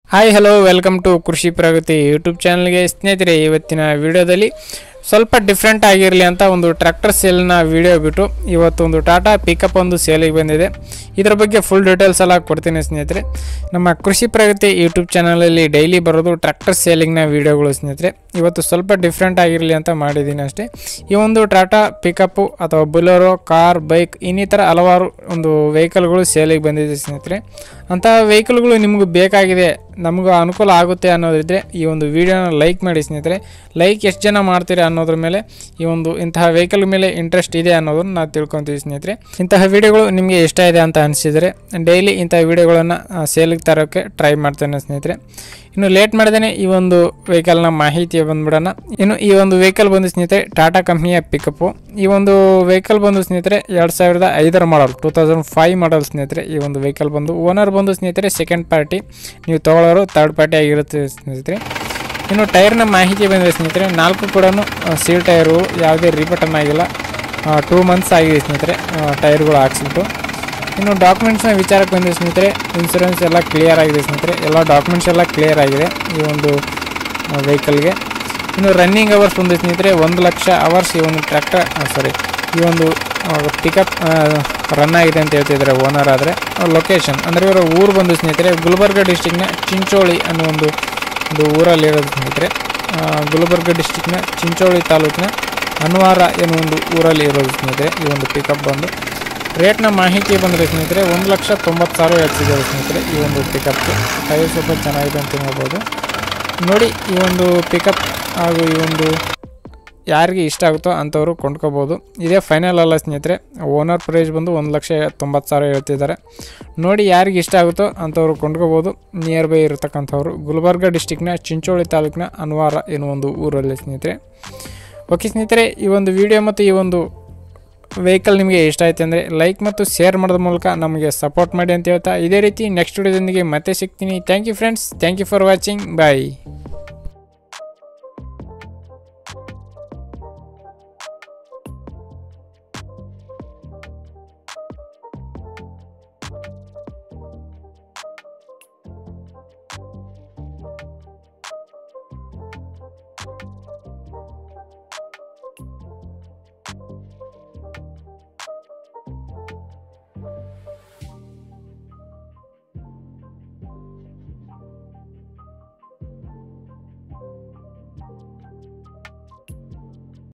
hi hello welcome to ಕೃಷಿ ಪ್ರಗತಿ YouTube ಚಾನಲ್ಗೆ ಸ್ನೇಹಿತರೆ ಇವತ್ತಿನ ವಿಡಿಯೋದಲ್ಲಿ ಸ್ವಲ್ಪ ಡಿಫ್ರೆಂಟ್ ಆಗಿರಲಿ ಅಂತ ಒಂದು ಟ್ರ್ಯಾಕ್ಟರ್ ಸೇಲ್ನ ವಿಡಿಯೋ ಬಿಟ್ಟು ಇವತ್ತು ಒಂದು ಟಾಟಾ ಪಿಕಪ್ ಒಂದು ಸೇಲಿಗೆ ಬಂದಿದೆ ಇದರ ಬಗ್ಗೆ ಫುಲ್ ಡೀಟೇಲ್ಸ್ ಎಲ್ಲ ಕೊಡ್ತೀನಿ ಸ್ನೇಹಿತರೆ ನಮ್ಮ ಕೃಷಿ ಪ್ರಗತಿ ಯೂಟ್ಯೂಬ್ ಚಾನಲಲ್ಲಿ ಡೈಲಿ ಬರೋದು ಟ್ರ್ಯಾಕ್ಟರ್ ಸೇಲಿಂಗ್ನ ವಿಡಿಯೋಗಳು ಸ್ನೇಹಿತರೆ ಇವತ್ತು ಸ್ವಲ್ಪ ಡಿಫ್ರೆಂಟ್ ಆಗಿರಲಿ ಅಂತ ಮಾಡಿದ್ದೀನಿ ಅಷ್ಟೇ ಈ ಒಂದು ಟಾಟಾ ಪಿಕಪ್ಪು ಅಥವಾ ಬುಲೋರೋ ಕಾರ್ ಬೈಕ್ ಇನ್ನಿತರ ಹಲವಾರು ಒಂದು ವೆಹಿಕಲ್ಗಳು ಸೇಲಿಗೆ ಬಂದಿದೆ ಸ್ನೇಹಿತರೆ ಅಂತಹ ವೆಹಿಕಲ್ಗಳು ನಿಮಗೂ ಬೇಕಾಗಿದೆ ನಮಗೂ ಅನುಕೂಲ ಆಗುತ್ತೆ ಅನ್ನೋದಿದ್ರೆ ಈ ಒಂದು ವಿಡಿಯೋನ ಲೈಕ್ ಮಾಡಿ ಸ್ನೇಹಿತರೆ ಲೈಕ್ ಎಷ್ಟು ಜನ ಮಾಡ್ತೀರಾ ಅನ್ನೋದ್ರ ಮೇಲೆ ಈ ಒಂದು ಇಂತಹ ವೆಹಿಕಲ್ ಮೇಲೆ ಇಂಟ್ರೆಸ್ಟ್ ಇದೆ ಅನ್ನೋದನ್ನು ನಾವು ತಿಳ್ಕೊತೀವಿ ಸ್ನೇಹಿತರೆ ಇಂತಹ ವಿಡಿಯೋಗಳು ನಿಮಗೆ ಇಷ್ಟ ಇದೆ ಅಂತ ಅನಿಸಿದರೆ ಡೈಲಿ ಇಂತಹ ವಿಡಿಯೋಗಳನ್ನು ಸೇಲಿಗೆ ತರೋಕ್ಕೆ ಟ್ರೈ ಮಾಡ್ತೇನೆ ಸ್ನೇಹಿತರೆ ಇನ್ನು ಲೇಟ್ ಮಾಡ್ದೇನೆ ಈ ಒಂದು ವೆಹಿಕಲ್ನ ಮಾಹಿತಿ ಬಂದ್ಬಿಡೋಣ ಇನ್ನು ಈ ಒಂದು ವೆಹಿಕಲ್ ಬಂದು ಸ್ನೇಹಿತರೆ ಟಾಟಾ ಕಂಪ್ನಿಯ ಪಿಕಪ್ಪು ಈ ಒಂದು ವೆಹಿಕಲ್ ಬಂದು ಸ್ನೇಹಿತರೆ ಎರಡು ಸಾವಿರದ ಐದರ model two thousand five model ಸ್ನೇಹಿತರೆ ಈ ಒಂದು ವೆಹಿಕಲ್ ಬಂದು ಓನರ್ ಬಂದು ಸ್ನೇಹಿತರೆ ಸೆಕೆಂಡ್ ಪಾರ್ಟಿ ನೀವು ತೊಗೊಳ್ಳೋರು ಥರ್ಡ್ ಪಾರ್ಟಿ ಆಗಿರುತ್ತೆ ಸ್ನೇಹಿತರೆ ಇನ್ನು ಟೈರ್ನ ಮಾಹಿತಿ ಬಂದರೆ ಸ್ನೇಹಿತರೆ ನಾಲ್ಕು ಕೂಡ ಸೀಲ್ ಟೈರು ಯಾವುದೇ ರಿಪಟನ್ ಆಗಿಲ್ಲ ಟೂ ಮಂತ್ಸ್ ಆಗಿದೆ ಸ್ನೇಹಿತರೆ ಟೈರ್ಗಳು ಹಾಕ್ಸ್ಬಿಟ್ಟು ಇನ್ನು ಡಾಕ್ಯುಮೆಂಟ್ಸ್ನ ವಿಚಾರಕ್ಕೆ ಬಂದರೆ ಸ್ನೇಹಿತರೆ ಇನ್ಸೂರೆನ್ಸ್ ಎಲ್ಲ ಕ್ಲಿಯರ್ ಆಗಿದೆ ಸ್ನೇಹಿತರೆ ಎಲ್ಲ ಡಾಕ್ಯುಮೆಂಟ್ಸ್ ಎಲ್ಲ ಕ್ಲಿಯರ್ ಆಗಿದೆ ಈ ಒಂದು ವೆಹಿಕಲ್ಗೆ ಇನ್ನು ರನ್ನಿಂಗ್ ಅವರ್ಸ್ ಬಂದು ಸ್ನೇಹಿತರೆ ಒಂದು ಲಕ್ಷ ಅವರ್ಸ್ ಈ ಒಂದು ಟ್ರ್ಯಾಕ್ಟರ್ ಸಾರಿ ಈ ಒಂದು ಪಿಕಪ್ ರನ್ ಆಗಿದೆ ಅಂತ ಹೇಳ್ತಿದ್ದಾರೆ ಓನರ್ ಆದರೆ ಲೊಕೇಶನ್ ಅಂದರೆ ಇವರ ಊರು ಬಂದು ಸ್ನೇಹಿತರೆ ಗುಲ್ಬರ್ಗ ಡಿಸ್ಟಿಕ್ನ ಚಿಂಚೋಳಿ ಅನ್ನೋ ಒಂದು ಒಂದು ಊರಲ್ಲಿರೋದು ಸ್ನೇಹಿತರೆ ಆ, ಗುಲ್ಬರ್ಗ ಡಿಸ್ಟಿಕ್ನ ಚಿಂಚೋಳಿ ತಾಲೂಕಿನ ಅನ್ವಾರ ಏನೋ ಒಂದು ಊರಲ್ಲಿ ಇರೋದು ಸ್ನೇಹಿತರೆ ಈ ಒಂದು ಪಿಕಪ್ ಬಂದು ರೇಟ್ನ ಮಾಹಿತಿ ಬಂದರೆ ಸ್ನೇಹಿತರೆ ಒಂದು ಲಕ್ಷ ತೊಂಬತ್ತು ಸಾವಿರ ಹೆಚ್ಚಿದ್ದಾರೆ ಸ್ನೇಹಿತರೆ ಈ ಒಂದು ಪಿಕಪ್ಗೆ ಟೈರ್ ಸ್ವಲ್ಪ ಚೆನ್ನಾಗಿದೆ ಅಂತ ಹೇಳ್ಬೋದು ನೋಡಿ ಈ ಒಂದು ಪಿಕಪ್ ಹಾಗೂ ಈ ಒಂದು ಯಾರಿಗೆ ಇಷ್ಟ ಆಗುತ್ತೋ ಅಂಥವ್ರು ಕೊಂಡ್ಕೋಬೋದು ಇದೇ ಫೈನಲ್ ಅಲ್ಲ ಸ್ನೇಹಿತರೆ ಓನರ್ ಪ್ರೈಸ್ ಬಂದು ಒಂದು ಲಕ್ಷ ತೊಂಬತ್ತು ಸಾವಿರ ಹೇಳ್ತಿದ್ದಾರೆ ನೋಡಿ ಯಾರಿಗೆ ಇಷ್ಟ ಆಗುತ್ತೋ ಅಂಥವ್ರು ಕೊಂಡ್ಕೋಬೋದು ನಿಯರ್ ಬೈ ಇರತಕ್ಕಂಥವ್ರು ಗುಲ್ಬರ್ಗ ಡಿಸ್ಟಿಕ್ನ ಚಿಂಚೋಳಿ ತಾಲೂಕಿನ ಅನ್ವಾರ ಎನ್ನುವ ಒಂದು ಊರಲ್ಲಿ ಸ್ನೇಹಿತರೆ ಓಕೆ ಸ್ನೇಹಿತರೆ ಈ ಒಂದು ವಿಡಿಯೋ ಮತ್ತು ಈ ಒಂದು ವೆಹಿಕಲ್ ನಿಮಗೆ ಇಷ್ಟ ಆಯ್ತು ಅಂದರೆ ಲೈಕ್ ಮತ್ತು ಶೇರ್ ಮಾಡೋದ್ರ ಮೂಲಕ ನಮಗೆ ಸಪೋರ್ಟ್ ಮಾಡಿ ಅಂತ ಹೇಳ್ತಾ ಇದೇ ರೀತಿ ನೆಕ್ಸ್ಟ್ ವಿಡಿಯೋದೊಂದಿಗೆ ಮತ್ತೆ ಸಿಗ್ತೀನಿ thank you friends thank you for watching bye